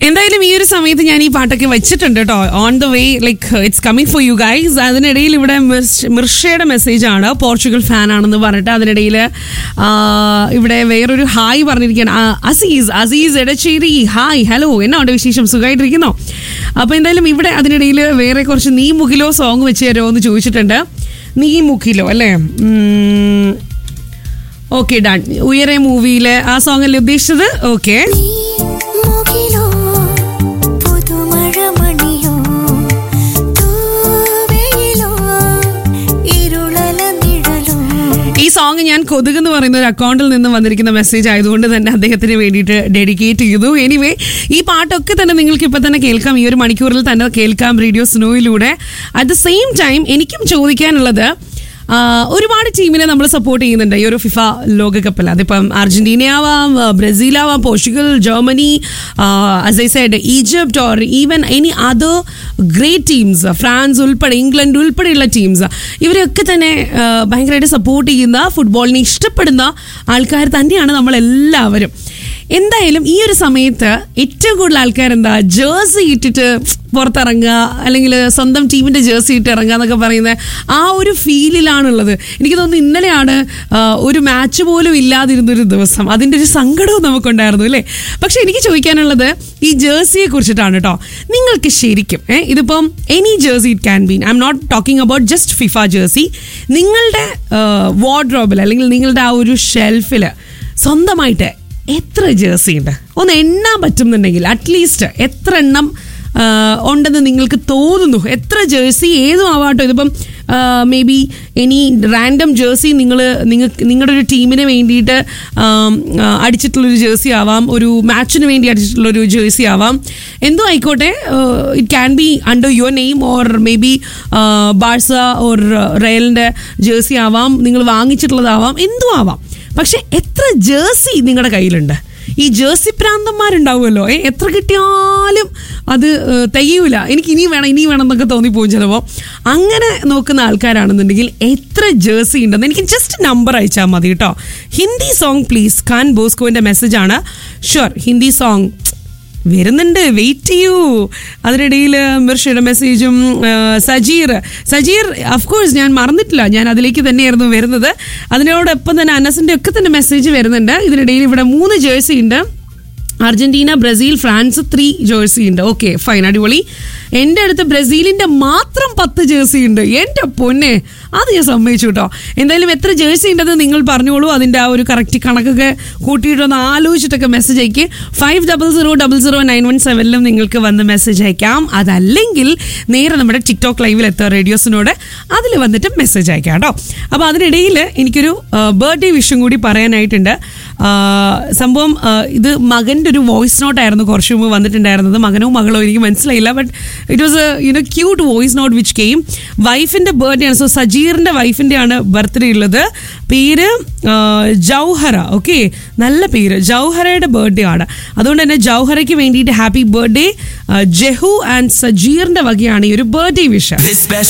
എന്തായാലും ഈ ഒരു സമയത്ത് ഞാൻ ഈ പാട്ടൊക്കെ വെച്ചിട്ടുണ്ട് കേട്ടോ on the way like it's coming for you guys അതിനിടയിൽ ഇവിടെ മിർഷ- മിർഷയുടെ മെസ്സേജ് ആണ് പോർച്ചുഗൽ ഫാൻ ആണെന്ന് പറഞ്ഞിട്ട് അതിനിടയിൽ ഇവിടെ വേറൊരു ഹായ് പറഞ്ഞിരിക്കുകയാണ് ആ, അസീസ് അസീസ് എടച്ചേരി ഹായ് ഹലോ എന്നാ ഉണ്ട് വിശേഷം സുഖമായിട്ടിരിക്കുന്നോ അപ്പോൾ എന്തായാലും ഇവിടെ അതിനിടയിൽ വേറെ കുറച്ച് നീ മുഖിലോ സോങ് വെച്ച് തരുമോ എന്ന് ചോദിച്ചിട്ടുണ്ട് നീ മുഖിലോ അല്ലേ ഓക്കെ ഡൺ ഉയരെ മൂവിയിലെ ആ സോങ് അല്ലേ ഉദ്ദേശിച്ചത് ഓക്കെ മുകിലോ പുതുമഴമണിയോ തൂവെയിലോ ഇരുളല നിഴലോ ഈ സോങ് ഞാൻ കൊതുക് എന്ന് പറയുന്ന ഒരു അക്കൗണ്ടിൽ നിന്ന് വന്നിരിക്കുന്ന മെസ്സേജ് ആയതുകൊണ്ട് തന്നെ അദ്ദേഹത്തിന് വേണ്ടിയിട്ട് ഡെഡിക്കേറ്റ് ചെയ്തു എനിവേ ഈ പാട്ടൊക്കെ തന്നെ നിങ്ങൾക്ക് ഇപ്പം തന്നെ കേൾക്കാം ഈ ഒരു മണിക്കൂറിൽ തന്നെ കേൾക്കാം റേഡിയോ സ്നോയിലൂടെ അറ്റ് ദ സെയിം ടൈം എനിക്കും ചോദിക്കാനുള്ളത് ആ, ഒരുപാട് ടീമിനെ നമ്മൾ സപ്പോർട്ട് ചെയ്യുന്നുണ്ട് ഈ ഒരു ഫിഫ ലോകകപ്പിൽ അതിപ്പം അർജന്റീനയാവാം ബ്രസീലാവാം Portugal Germany as I said Egypt or even any other great teams France ഉൾപ്പെടെ ഇംഗ്ലണ്ട് ഉൾപ്പെടെയുള്ള ടീംസ് ഇവരെയൊക്കെ തന്നെ ആ, ഭയങ്കരമായിട്ട് സപ്പോർട്ട് ചെയ്യുന്ന ഫുട്ബോളിനെ ഇഷ്ടപ്പെടുന്ന ആൾക്കാർ തന്നെയാണ് നമ്മളെല്ലാവരും എന്തായാലും ഈ ഒരു സമയത്ത് ഏറ്റവും കൂടുതൽ ആൾക്കാർ എന്താ ജേഴ്സി ഇട്ടിട്ട് പുറത്തിറങ്ങുക അല്ലെങ്കിൽ സ്വന്തം ടീമിന്റെ ജേഴ്സി ഇട്ട് ഇറങ്ങുക എന്നൊക്കെ പറയുന്ന ആ ഒരു ഫീലിലാണുള്ളത് എനിക്ക് തോന്നുന്നു ഇന്നലെയാണ് ആ, ഒരു മാച്ച് പോലും ഇല്ലാതിരുന്നൊരു ദിവസം അതിൻ്റെ ഒരു സങ്കടവും നമുക്കുണ്ടായിരുന്നു അല്ലേ പക്ഷെ എനിക്ക് ചോദിക്കാനുള്ളത് ഈ ജേഴ്സിയെ കുറിച്ചിട്ടാണ് കേട്ടോ നിങ്ങൾക്ക് ശരിക്കും ഏ, ഇതിപ്പം any jersey it can been I'm not talking about just FIFA jersey നിങ്ങളുടെ വാർഡ്രോബിൽ അല്ലെങ്കിൽ നിങ്ങളുടെ ആ ഒരു ഷെൽഫിൽ സ്വന്തമായിട്ട് എത്ര ജേഴ്സി ഉണ്ട് ഒന്ന് എണ്ണാൻ പറ്റുന്നുണ്ടെങ്കിൽ അറ്റ്ലീസ്റ്റ് എത്ര എണ്ണം ആ, ഉണ്ടെന്ന് നിങ്ങൾക്ക് തോന്നുന്നു എത്ര ജേഴ്സി ഏതും ആവാട്ടോ ഇതിപ്പം maybe any random jersey നിങ്ങൾ നിങ്ങൾക്ക് നിങ്ങളുടെ ഒരു ടീമിന് വേണ്ടിയിട്ട് ആം, ആ, അടിച്ചിട്ടുള്ളൊരു ജേഴ്സി ആവാം ഒരു മാച്ചിന് വേണ്ടി അടിച്ചിട്ടുള്ളൊരു ജേഴ്സി ആവാം എന്തോ ആയിക്കോട്ടെ it can be under your name or maybe Barca or റയലിൻ്റെ ജേഴ്സി ആവാം നിങ്ങൾ വാങ്ങിച്ചിട്ടുള്ളതാവാം എന്തും ആവാം പക്ഷെ എത്ര ജേഴ്സി നിങ്ങളുടെ കയ്യിലുണ്ട് ഈ ജേഴ്സി പ്രാന്തന്മാരുണ്ടാവുമല്ലോ ഏ എത്ര കിട്ടിയാലും അത് ഏഹ്, തികയൂല എനിക്ക് ഇനി വേണം ഇനി വേണം എന്നൊക്കെ തോന്നിപ്പോവും ചിലപ്പോൾ അങ്ങനെ നോക്കുന്ന ആൾക്കാരാണെന്നുണ്ടെങ്കിൽ എത്ര ജേഴ്സി ഉണ്ടെന്ന് എനിക്ക് ജസ്റ്റ് നമ്പർ അയച്ചാൽ മതി കേട്ടോ ഹിന്ദി സോങ് പ്ലീസ് ഖാൻ ബോസ്കോവിൻ്റെ മെസ്സേജാണ് ഷുവർ ഹിന്ദി സോങ് വരുന്നുണ്ട് വെയിറ്റ് ചെയ്യൂ അതിനിടയിൽ മിർഷയുടെ മെസ്സേജും ആ, സജീർ സജീർ അഫ്കോഴ്സ് ഞാൻ മറന്നിട്ടില്ല ഞാൻ അതിലേക്ക് തന്നെയായിരുന്നു വരുന്നത് അതിനോടൊപ്പം തന്നെ അനസിന്റെ ഒക്കെ തന്നെ മെസ്സേജ് വരുന്നുണ്ട് ഇതിനിടയിൽ ഇവിടെ മൂന്ന് ജേഴ്സി ഉണ്ട് Argentina Brazil France three jersey ഉണ്ട് ഓക്കെ ഫൈൻ അടിപൊളി എൻ്റെ അടുത്ത് ബ്രസീലിന്റെ മാത്രം പത്ത് ജേഴ്സി ഉണ്ട് എൻ്റെ പൊന്നെ അത് ഞാൻ സമ്മതിച്ചു കേട്ടോ എന്തായാലും എത്ര ജേഴ്സി ഉണ്ടെന്ന് നിങ്ങൾ പറഞ്ഞോളൂ അതിൻ്റെ ആ ഒരു കറക്റ്റ് കണക്കൊക്കെ കൂട്ടിയിട്ടൊന്ന് ആലോചിച്ചിട്ടൊക്കെ മെസ്സേജ് അയക്കുക five double zero double zero nine one സെവനിലും നിങ്ങൾക്ക് വന്ന് മെസ്സേജ് അയക്കാം അതല്ലെങ്കിൽ നേരെ നമ്മുടെ ടിക്ടോക്ക് ലൈവിൽ എത്തുക റേഡിയോസിനോട് അതിൽ വന്നിട്ട് മെസ്സേജ് അയക്കാം കേട്ടോ അപ്പോൾ അതിനിടയിൽ എനിക്കൊരു ബർത്ത്ഡേ വിഷും കൂടി പറയാനായിട്ടുണ്ട് ആ, സംഭവം ആ, ഇത് മകൻ്റെ ഒരു വോയിസ് നോട്ടായിരുന്നു കുറച്ച് മുമ്പ് വന്നിട്ടുണ്ടായിരുന്നത് മകനോ മകളോ എനിക്ക് മനസ്സിലായില്ല but it was you know cute voice not which കെയും വൈഫിൻ്റെ ബർത്ത്ഡേ ആണ് സോ സജീറിൻ്റെ വൈഫിൻ്റെ ആണ് ബർത്ത്ഡേ ഉള്ളത് പേര് ആ, ജൗഹറ ഓക്കെ നല്ല പേര് ജൗഹറയുടെ ബർത്ത്ഡേ ആണ് അതുകൊണ്ട് തന്നെ ജൗഹറയ്ക്ക് വേണ്ടിയിട്ട് ഹാപ്പി ബർത്ത്ഡേ ജഹു ആൻഡ് സജീറിൻ്റെ വകയാണ് ഈ ഒരു ബർത്ത്ഡേ വിഷ This special